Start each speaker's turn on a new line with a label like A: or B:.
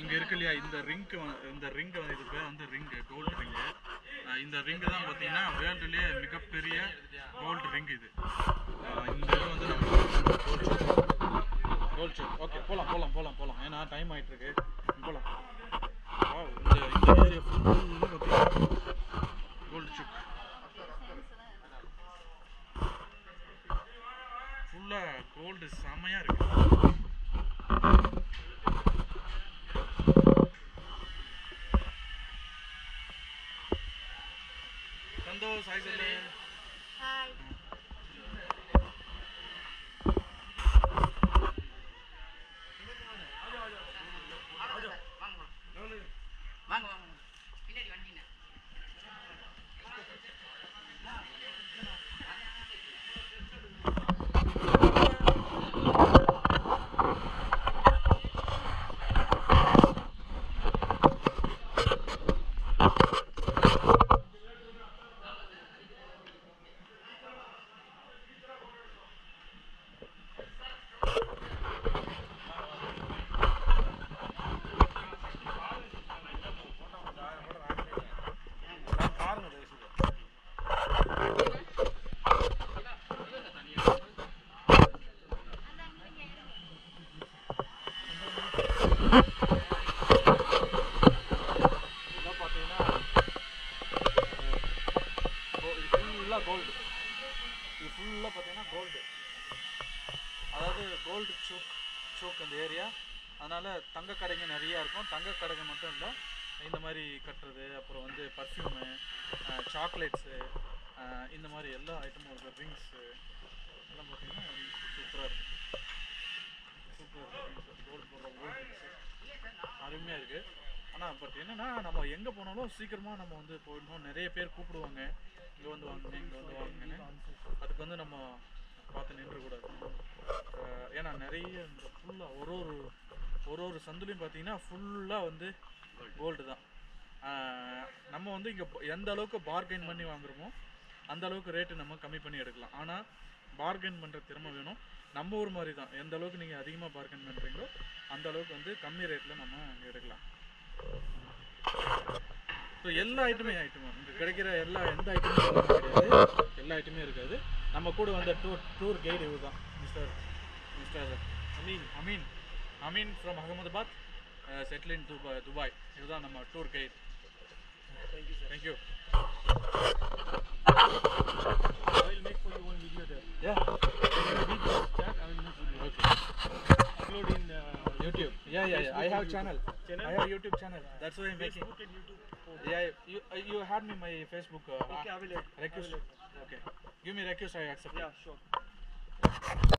A: இங்க இருக்கு இல்லையா இந்த ரிங்க் இந்த ரிங் இது பேர் வந்து ரிங் கோல்டு ரிங் இந்த ரிங் தான் பார்த்தீங்கன்னா வேர்ல்டுலேயே மிகப்பெரிய கோல்டு ரிங் இது அஹ் இந்த இது வந்து நம்ம கோல்ட் ஷூட் ஓகே போலாம் போலாம் போலாம் போலாம் ஏன்னா டைம் ஆயிட்டு இருக்கு போலாம் Wow, இந்த இந்த ஏரியா ஃபுல்லாக பார்த்தீங்கன்னா கோல்டு ஷூட் ஃபுல்லாக கோல்டு செமையா இருக்கு சந்தோஷ் ஹாய் சொல்லு
B: ஹாய்
C: வாங்க வாங்க பின்னாடி வண்டிங்க
A: இதெல்லாம் பார்த்தீங்கன்னா இது ஃபுல்லாக கோல்டு இது ஃபுல்லாக பார்த்தீங்கன்னா கோல்டு அதாவது கோல்டு சோக் சோக் அந்த ஏரியா அதனால் தங்க கடைங்க நிறையா இருக்கும் தங்க கடைங்க மட்டும் இல்லை இந்த மாதிரி கட்டுறது அப்புறம் வந்து பர்ஃப்யூமு சாக்லேட்ஸு இந்த மாதிரி எல்லா ஐட்டமும் இருக்குது ரிங்ஸு எல்லாம் பார்த்தீங்கன்னா சூப்பராக இருக்கும் சூப்பராக இருக்கும் கோல்டு போடுற கோல்டு ரிங்ஸு அருமையாக இருக்குது ஆனால் பட் என்னன்னா நம்ம எங்கே போனாலும் சீக்கிரமாக நம்ம வந்து போயிடணும் நிறைய பேர் கூப்பிடுவாங்க இங்கே வந்து வாங்குங்க இங்கே வந்து வாங்குங்கன்னு அதுக்கு வந்து நம்ம பார்த்து நின்றக்கூடாது அஹ் ஏன்னா நிறைய இந்த ஃபுல்லாக ஒரு ஒரு ஒரு ஒரு சந்துலையும் பார்த்தீங்கன்னா ஃபுல்லாக வந்து கோல்டு தான் அஹ் நம்ம வந்து இங்கே எந்த அளவுக்கு பார்கெயின் பண்ணி வாங்குறோமோ அந்த அளவுக்கு ரேட்டு நம்ம கம்மி பண்ணி எடுக்கலாம் ஆனால் பார்கெயின் பண்ணுற திறமை வேணும் நம்ம ஊர் மாதிரி தான் எந்த அளவுக்கு நீங்கள் அதிகமாக பார்கெயின் பண்ணுறீங்களோ அந்த அளவுக்கு வந்து கம்மி ரேட்டில் நம்ம எடுக்கலாம் ஸோ எல்லா ஐட்டமே ஐட்டமும் இங்கே கிடைக்கிற எல்லா எந்த ஐட்டமும் கிடையாது எல்லா ஐட்டமே இருக்காது நம்ம கூட வந்த டூர் டூர் கைடு இவர் தான் mister mister Ameen Ameen Ameen from Ahmedabad settle in Dubai Dubai இதுதான் நம்ம tour guide thank you sir thank you
D: I will make for you one video there.
A: Yeah.
D: When you read this chat, I will make video.
A: Okay.
D: Upload in uh,
A: YouTube. Yeah, yeah, yeah. I
D: Facebook
A: have
D: and
A: channel.
D: Channel?
A: I have YouTube channel. That's why I'm making.
D: Facebook and YouTube. both.
A: Yeah, you uh, you had me my Facebook. Uh,
D: Okay, I will add. I
A: request.
D: will add.
A: Okay. Give me request. I accept.
D: Yeah, sure.